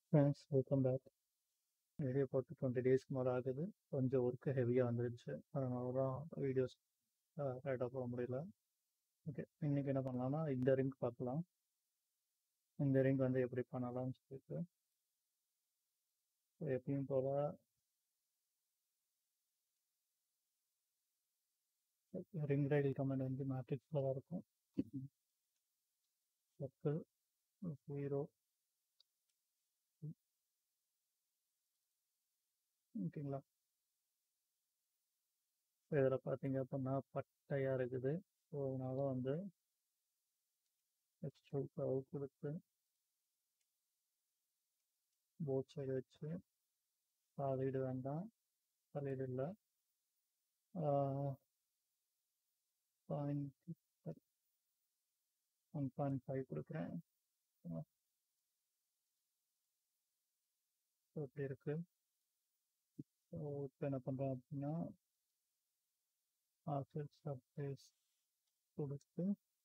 Friends welcome back video போட்டு twenty டேஸ்க்கு மேலே ஆகுது கொஞ்சம் ஒர்க்கு ஹெவியாக வந்துருச்சு அதனால தான் வீடியோஸ் கரெக்டாக போட முடியல ஓகே இன்றைக்கி என்ன பண்ணலாம்னா இந்த ரிங் பார்க்கலாம் இந்த ரிங் வந்து எப்படி பண்ணலாம்னு சொல்லிட்டு So, எப்பயும் போல் ரிங் ரைடில் கமெண்ட் வந்து மேட்ரிக்ஸில் தான் இருக்கும் சர்க்கிள் ஜீரோ ஓகேங்களா இதில் பார்த்தீங்க அப்படின்னா பட்டையாக இருக்குது ஸோ அதனால வந்து எக்ஸ்ட்ரல் கவு கொடுத்து போட் சைடு வச்சு சாலிடு வேண்டாம் சாலிடு இல்லை பாயிண்ட் ஒன் பாயிண்ட் ஃபைவ் கொடுக்குறேன் ஸோ இப்படி இருக்கு ஸோ இப்போ என்ன பண்ணுறேன் அப்படின்னா ஆசிட் சர்ஃபேஸ் கொடுத்து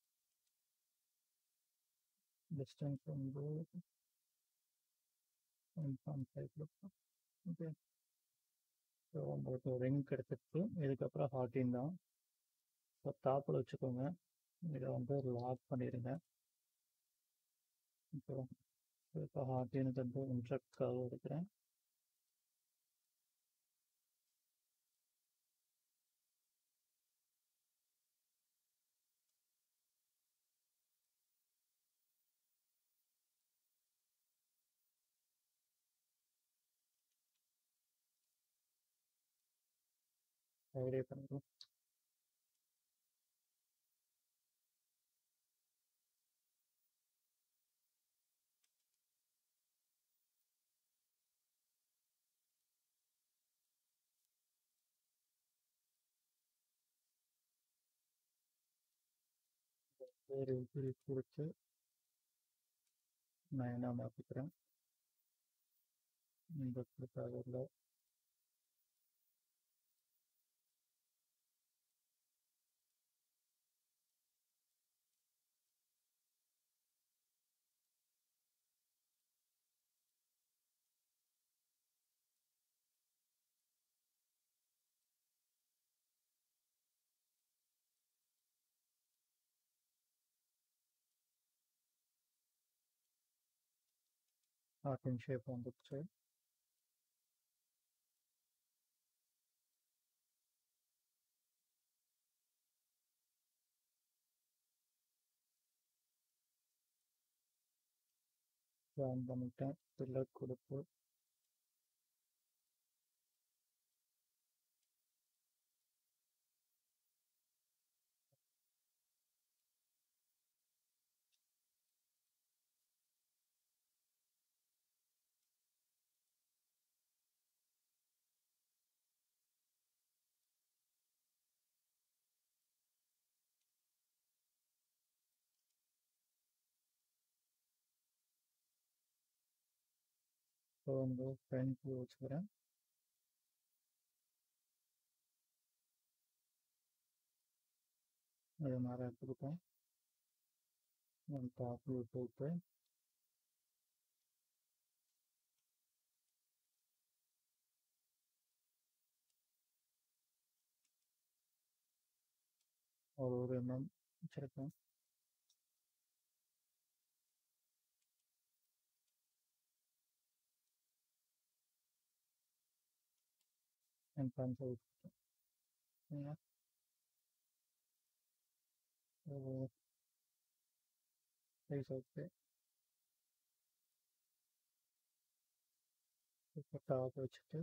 டிஸ்டன்ஸ் வந்து ஒன் பாயிண்ட் ஃபைவ் கொடுப்போம் ஓகே ஸோ உங்களுக்கு ரிங் கிடைச்சிருக்கு இதுக்கப்புறம் ஹார்டின் தான் ஸோ டாப்பில் வச்சுக்கோங்க இதை வந்து லாக் பண்ணிடுங்க இப்போ இப்போ ஹார்டினுக்கு வந்து இன்ட்ரக்டாக எடுக்கிறேன் ஐடியா பண்ணிடுவோம் ஒரு பிரி கொடுத்து நான் என்ன மாற்றிக்கிறேன் இந்த கொடுத்தாதில்ல ஹார்டின் ஷேப் வந்துடுச்சு ஜாயின் பண்ணிட்டேன் பில்லர் கொடுத்து ஸோ வந்து ஃப்ரண்ட் வியூ வச்சுக்கிறேன் அது மாதிரி எடுத்துக்கிட்டேன் ஒரு டாப் வியூ போட்டு ஒரு ஒரு எண்ணம் வச்சிருக்கேன் என் ஃப்ரெண்ட்ஸ் வச்சுருக்கேன் சைஸ் ஓகே இப்போ டாப் வச்சுட்டு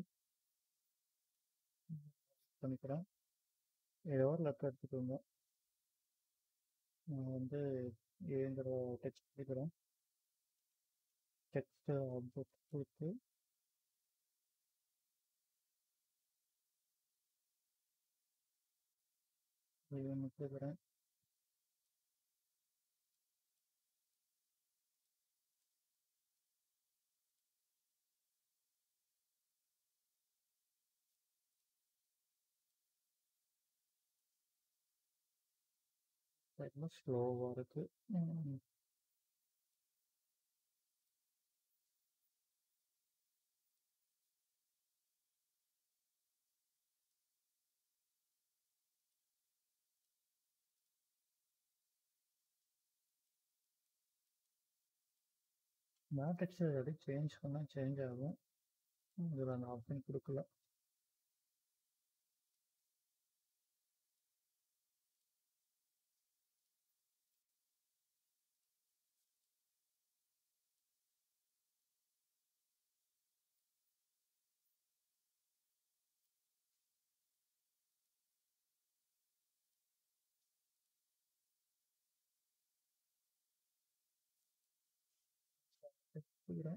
பண்ணிக்கிறேன் ஏதோ ஒரு லெட்டர் எடுத்துக்கோங்க நான் வந்து ஏங்கிற டெக்ஸ்ட் பண்ணிக்கிறேன் டெக்ஸ்ட் ஆப்ஜெக்ட் கொடுத்து இது முட்டுக்கிறேன் ரொம்ப ஸ்லோவாக இருக்கு ம். மேட்ரிக்ஸ் எப்படி சேஞ்ச் பண்ணால் சேஞ்ச் ஆகும் இதில் அந்த ஆப்ஷன் கொடுக்கல கொடுக்குறேன்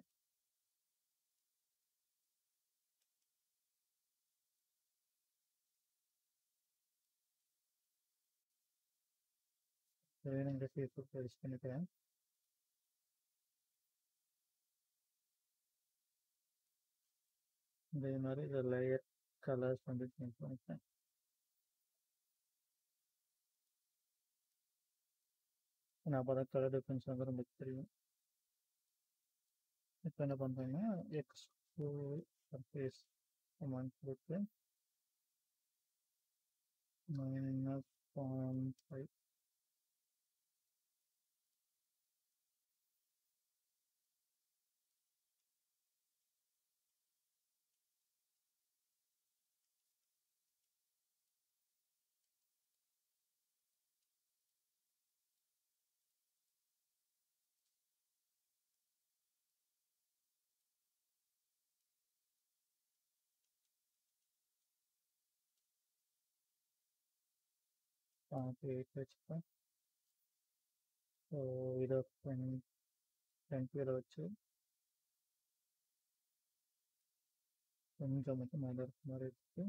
வேணுங்கிற ஃபேஸ்புக் யூஸ் பண்ணிக்கிறேன் இதே மாதிரி இதில் லேயர் கலர்ஸ் வந்து சேஞ்ச் பண்ணிக்கிறேன் நான் அப்போ தான் கலர் டிஃப்ரென்ஸ் வந்து நமக்கு தெரியும் இப்போ என்ன பண்ணுறேன்னா எக்ஸ் சர்ஃபேஸ் கமாண்ட் கொடுத்து minus point five point eight வச்சுப்பேன் ஸோ இதை ஃப்ரண்ட் ஃப்ரண்ட் வியூவில் வச்சு கொஞ்சம் மட்டும் மேலே இருக்க மாதிரி இருக்கு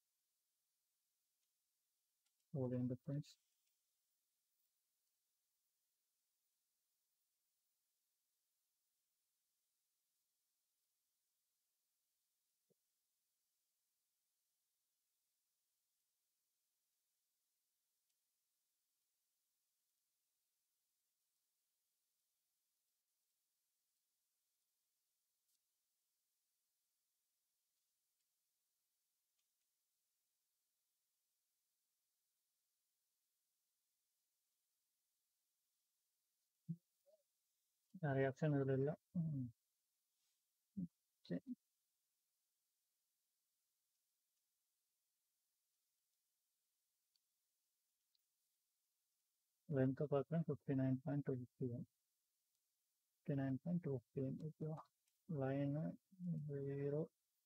ஒரு டிஃப்ரென்ஸ் நிறைய ஆப்ஷன் இதில் இல்லை ம். சரி லென்த்தை பார்க்குறேன் fifty nine point two fifty one fifty nine point two fifty one ஓகேவா line zero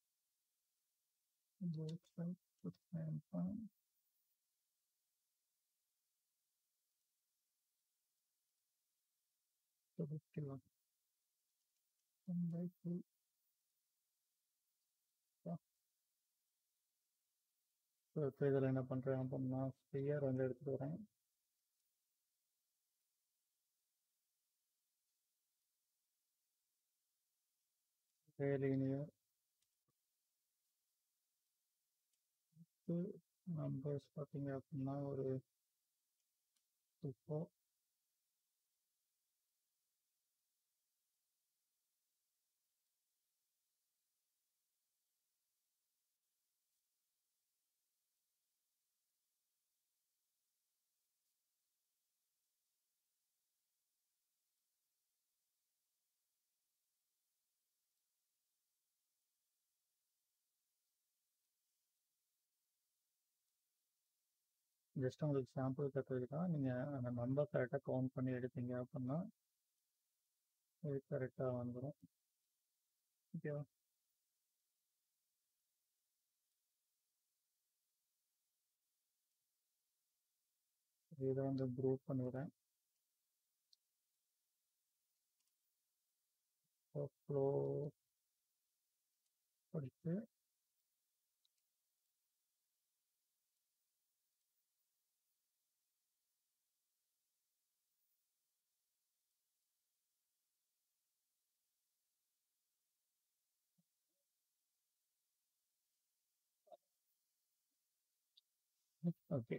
fifty nine point two fifty one one by two so இப்போ இதில் என்ன பண்ணுறேன் அப்படின்னா ஸ்பியர் வந்து எடுத்துகிட்டு வரேன் linear நம்பர்ஸ் பார்த்தீங்க அப்படின்னா ஒரு இப்போ ஜஸ்ட் உங்களுக்கு சாம்பிள் கட்டுறது தான் நீங்கள் அந்த நம்பர் கரெக்டாக கவுண்ட் பண்ணி எடுத்தீங்க அப்படின்னா இது கரெக்டாக வந்துடும் ஓகேவா இதை வந்து குரூப் பண்ணிடுறேன் ஃப்ளோ படித்து ஓகே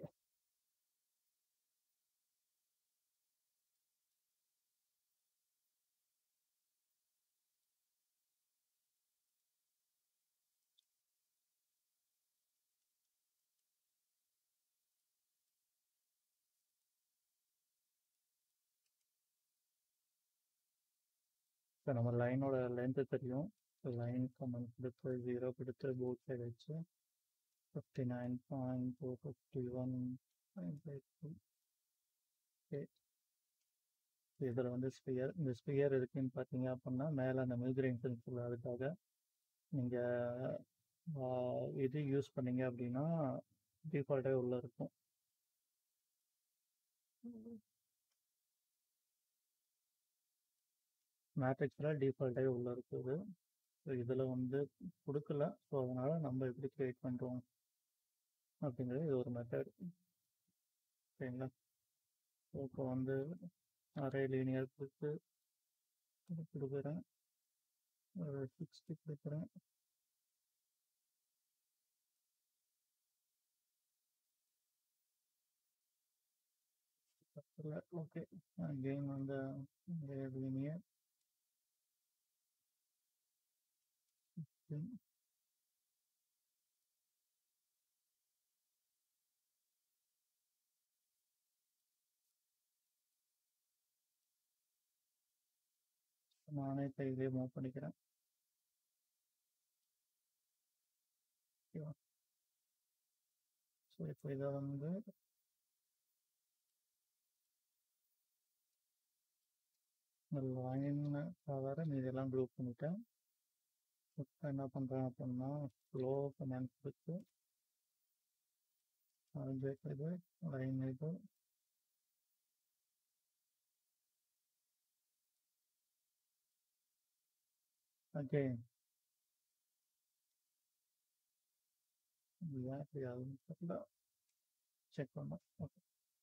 இப்போ நம்ம லைனோட லென்த்து தெரியும் லைன் கமெண்ட் கொடுத்து ஜீரோ கொடுத்து போத் சைடு வச்சு fifty nine point two fifty one okay இதில் வந்து ஸ்பியர் இந்த ஸ்பியர் இருக்குன்னு பார்த்தீங்க அப்படின்னா மேலே அந்த மில்கிரைன் சென்சில் அதுக்காக நீங்கள் இது யூஸ் பண்ணீங்க அப்படின்னா டிஃபால்ட்டாக உள்ளே இருக்கும் மேட்ரிக்ஸில் டிஃபால்ட்டாகவே உள்ளே இருக்குது ஸோ இதில் வந்து கொடுக்கல ஸோ அதனால் நம்ம எப்படி க்ரியேட் பண்ணுறோம் அப்படிங்கிறது இது ஒரு மெத்தட் சரிங்களா ஸோ இப்போ வந்து நிறைய லீனியர் கொடுத்து இது கொடுக்குறேன் ஒரு சிக்ஸ்டி கொடுக்குறேன் ஓகே அகெயின் வந்து லீனியர் நானே இப்போ இதே மூவ் பண்ணிக்கிறேன் ஓகேவா ஸோ இப்போ இதை வந்து லைன் தவிர மீதெல்லாம் குரூப் பண்ணிட்டேன் இப்போ என்ன பண்ணுறேன் அப்படின்னா ஸ்லோ ஃபைனான்ஸ் கொடுத்து ஆப்ஜெக்ட் இது லைன் இது again ஏன் இப்படி ஆகுதுன்னு தெரியல செக் பண்ணோம் ஓகே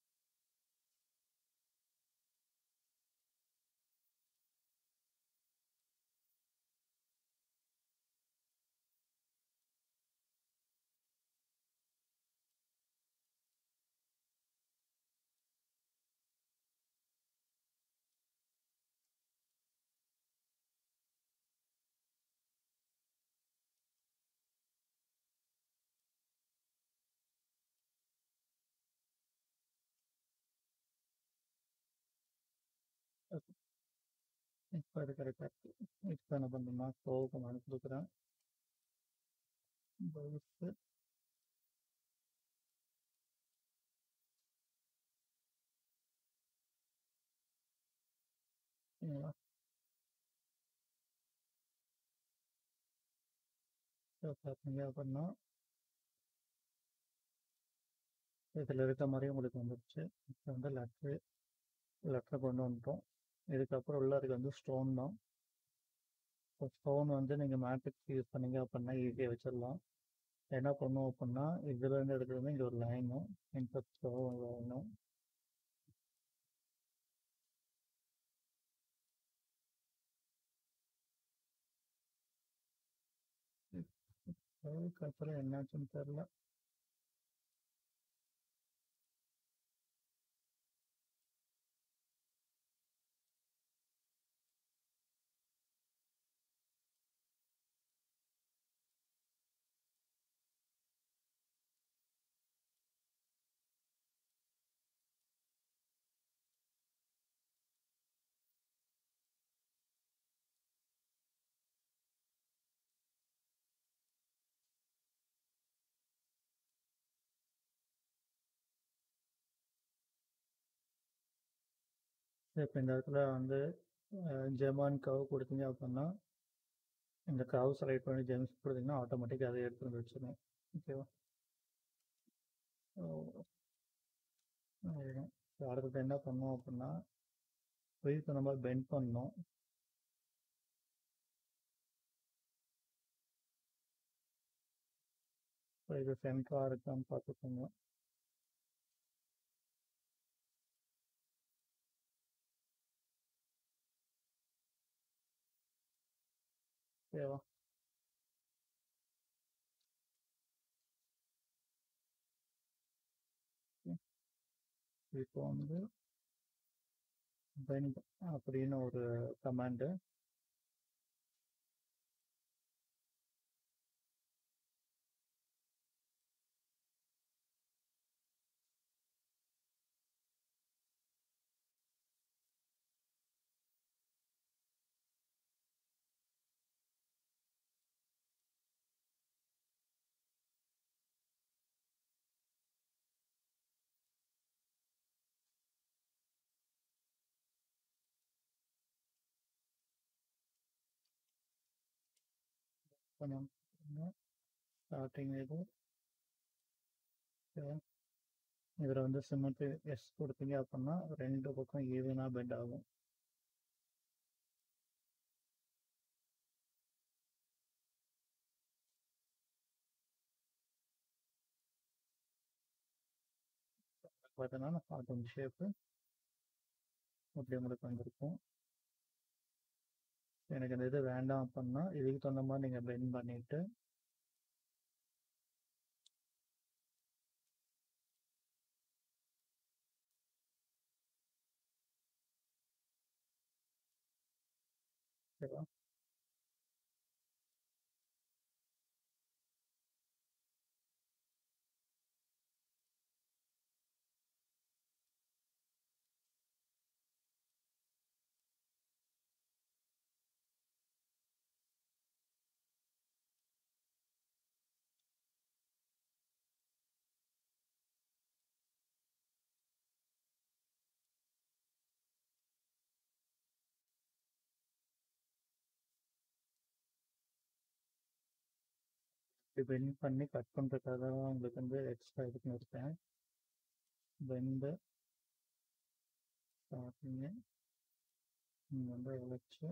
இப்போ அது கரெக்டாக இருக்குது இப்போ என்ன பண்ணுறோம்னா ஸ்லோவுக்கு நான் கொடுக்குறேன் பவுஸு சரிங்களா ஸோ பார்த்தீங்க அப்படின்னா இதில் இருக்க மாதிரி உங்களுக்கு வந்துடுச்சு இப்போ வந்து லெட்ரு லெட்டரை கொண்டு வந்துட்டோம் இதுக்கப்புறம் உள்ள இருக்க வந்து ஸ்டோன் தான் இப்போ ஸ்டோன் வந்து நீங்கள் மேட்ரிக்ஸ் யூஸ் பண்ணீங்க அப்படின்னா ஈஸியாக வச்சிடலாம் என்ன பண்ணும் அப்படின்னா இதுலேருந்து எடுக்கிறது இங்கே ஒரு லைனும் இன்ட்ரெஸ்ட் லைனும் அதுக்கப்புறம் என்னாச்சுன்னு தெரில இப்போ இந்த இடத்துல வந்து ஜெமான் கவ் கொடுத்தீங்க அப்படின்னா இந்த கவ் செலக்ட் பண்ணி ஜெம்ஸ் கொடுத்தீங்கன்னா ஆட்டோமேட்டிக்காக அதை எடுத்து வந்து வச்சிடும் ஓகேவா ஸோ அடுத்தது என்ன பண்ணோம் அப்படின்னா வெயிட் நம்ம பெண்ட் பண்ணோம் ஸோ இது சென்டராக இருக்கான்னு பார்த்துக்கோங்க ஓகேவா இப்போ வந்து பெண்ட் அப்படின்னு ஒரு கமாண்டு ஸ்டார்டிங் இது ஓகேவா இதில் வந்து சிமெண்ட் எஸ் கொடுத்தீங்க அப்படின்னா ரெண்டு பக்கம் ஈவனாக பெண்ட் ஆகும் பார்த்தீங்கன்னா காட்டன் ஷேப்பு அப்படி உங்களுக்கு வந்திருக்கும் எனக்கு இந்த இது வேண்டாம் அப்படின்னா இதுக்கு தகுந்த மாதிரி நீங்கள் பெண்ட் பண்ணிட்டு ஓகேவா இப்படி பெண்ட் பண்ணி கட் பண்ணுறதுக்காக தான் உங்களுக்கு வந்து எக்ஸ்ட்ரா இதுக்கு இருக்கேன் பெண்டு ஸ்டார்டிங்கு இங்கே வந்து உழைச்சி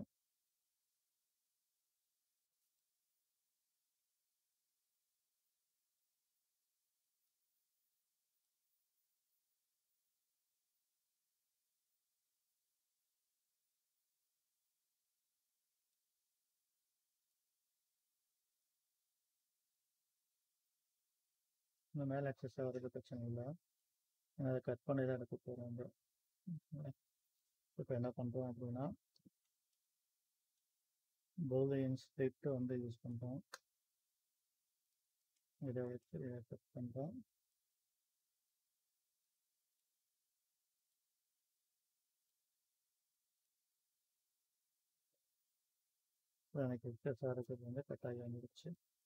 இந்த மேலே எக்ஸஸ் ஆகிறது பிரச்சனை இல்லை ஏன்னா அதை கட் பண்ணி தான் எடுக்க போகிறாங்க இப்போ என்ன பண்ணுறோம் அப்படின்னா போலையன் ஸ்ட்ரிப்ட் வந்து யூஸ் பண்ணுறோம் இதை வச்சு இதை கட் பண்ணுறோம் எனக்கு எக்ஸஸ் ஆகிறது வந்து கட் ஆகி வந்துடுச்சு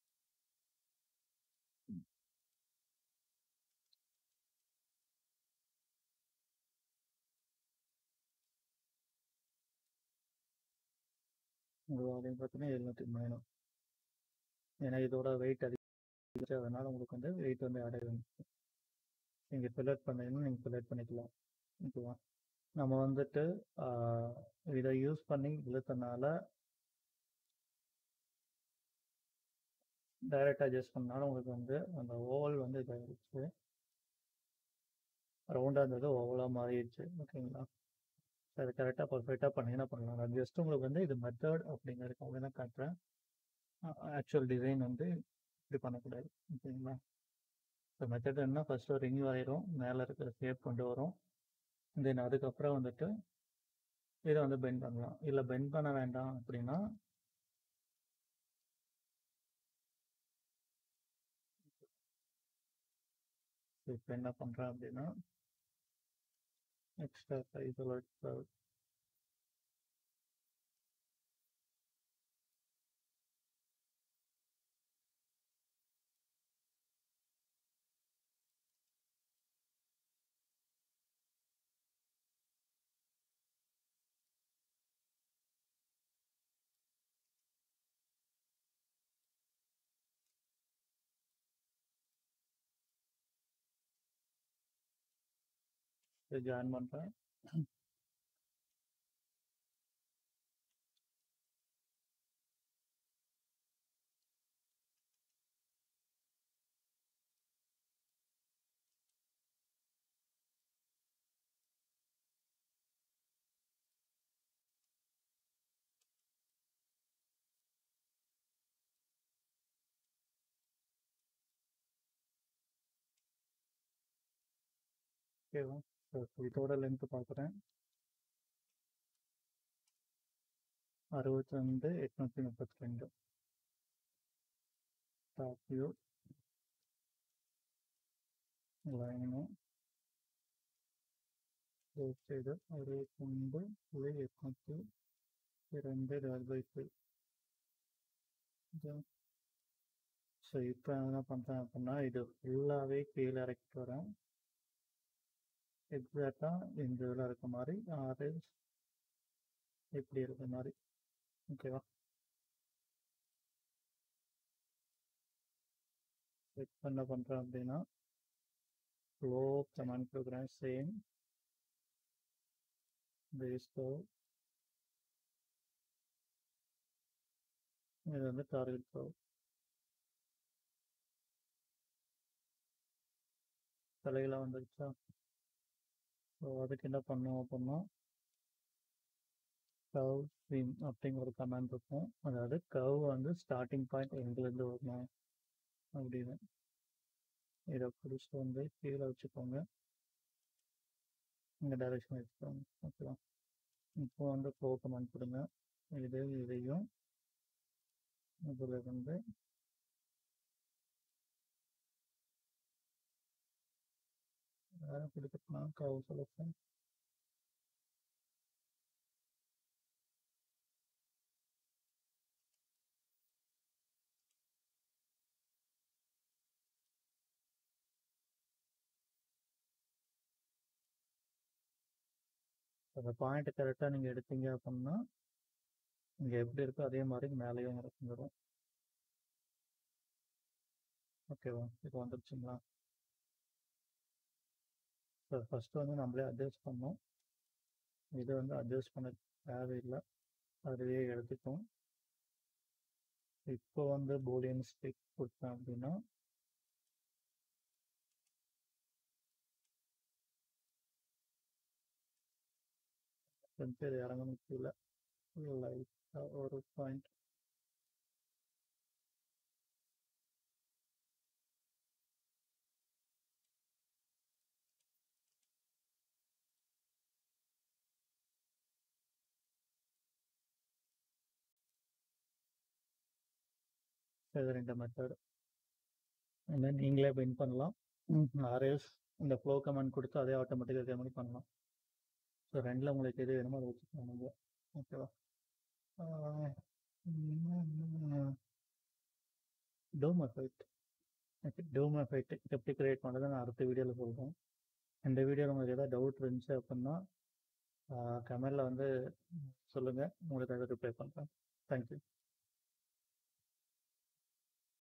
உங்களுக்கு அப்படின்னு பார்த்தீங்கன்னா எழுநூற்றி மூணு ஏன்னா இதோட வெயிட் அதிகம் அதனால உங்களுக்கு வந்து வெயிட் வந்து ஆட் ஆகி நீங்கள் ஃபில்லட் பண்ணீங்கன்னா நீங்கள் ஃபில்லட் பண்ணிக்கலாம் ஓகேவா நம்ம வந்துட்டு ஆஹ், இதை யூஸ் பண்ணி இழுத்தனால டைரெக்டாக அட்ஜஸ்ட் பண்ணனால உங்களுக்கு வந்து அந்த ஓவல் வந்து இதாகிடுச்சு ரவுண்டாக இருந்தது ஓவலாக மாறிடுச்சு ஓகேங்களா அது கரெக்டாக பர்ஃபெக்டாக பண்ணிங்கன்னா பண்ணலாம் நான் ஜஸ்ட் உங்களுக்கு வந்து இது மெத்தட் அப்படிங்கிறதுக்காக தான் காட்டுறேன் ஆக்சுவல் டிசைன் வந்து இப்படி பண்ணக்கூடாது ஓகேங்களா இப்போ மெத்தட் என்ன ஃபஸ்ட்டு ரிங் வரைகிறோம் மேலே இருக்கிற ஷேப் கொண்டு வரோம் தென் அதுக்கப்புறம் வந்துட்டு இதை வந்து பெண்ட் பண்ணலாம் இல்லை பெண்ட் பண்ண வேண்டாம் அப்படின்னா இப்போ என்ன பண்ணுறேன் அப்படின்னா எக்ஸ்ட்ரா சைஸில் ஜாயின் பண்ணுறேன் ஓகேவா ஸோ இதோட லென்த்து பார்க்குறேன் அறுபத்தி ரெண்டு எட்நூற்றி முப்பத்தி ரெண்டு டாப் வியூ லைனு சைடு அறுபத்தி ரெண்டு புள்ளி எட்நூற்றி ரெண்டு டிவைட் பை டூ ஸோ இப்போ என்ன பண்ணுறேன் அப்படின்னா இது ஃபுல்லாகவே கீழே இறக்கிட்டு வரேன் எக்ஸாக்டாக இந்த இதில் இருக்க மாதிரி ஆறு இப்படி இருக்க மாதிரி ஓகேவா இப்போ என்ன பண்ணுறேன் அப்படின்னா ஃப்ளோ கமெண்ட் கொடுக்குறேன் சேம் பேஸ் ஃப்ளோ இது வந்து டார்கெட் ஃப்ளோ தலைகளாக வந்துருச்சா ஸோ அதுக்கு என்ன பண்ணுவோம் அப்படின்னா கவ் ஸ்விம் அப்படிங்கிற ஒரு கமெண்ட் இருக்கும் அதாவது கவ் வந்து ஸ்டார்டிங் பாயிண்ட் எங்கேருந்து வரணும் அப்படின்னு இதை பிடிச்சிட்டு வந்து கீழே வச்சுக்கோங்க இந்த டைரக்ஷன் வச்சுக்கோங்க ஓகேவா இப்போ வந்து ப்ளோ கமெண்ட் கொடுங்க இது இதையும் இதில் இருந்து வேற கொடுத்துக்கலாம் கவ் செலக்ஷன் அந்த பாயிண்ட் கரெக்டாக நீங்கள் எடுத்தீங்க அப்படின்னா இங்கே எப்படி இருக்கோ அதே மாதிரி மேலேயும் வந்துடும் ஓகேவா இப்போ வந்துருச்சுங்களா ஸோ ஃபஸ்ட்டு வந்து நம்மளே அட்ஜஸ்ட் பண்ணோம் இது வந்து அட்ஜஸ்ட் பண்ண தேவையில்லை அதுவே எடுத்துக்கும் இப்போ வந்து போலியன் ஸ்டிக் கொடுத்தேன் அப்படின்னா கொஞ்சம் இது இறங்க முடியல லைட்டாக ஒரு பாயிண்ட் இது ரெண்டு மெத்தட் and then நீங்களே பின் பண்ணலாம் ஆர்எஸ் இந்த ஃப்ளோ கமெண்ட் கொடுத்து அதே ஆட்டோமேட்டிக்காக இதே மாதிரி பண்ணலாம் ஸோ ரெண்டில் உங்களுக்கு எது வேணுமோ அதை வச்சுக்கலாம் நீங்கள் ஓகேவா dome effect okay dome effect எப்படி கிரியேட் பண்ணுறது நான் அடுத்த வீடியோவில் சொல்கிறேன் இந்த வீடியோவில் உங்களுக்கு ஏதாவது டவுட் இருந்துச்சு அப்படின்னா கமெண்டில் வந்து சொல்லுங்கள் உங்களுக்கு அதை ரிப்ளை பண்ணுறேன் தேங்க்யூ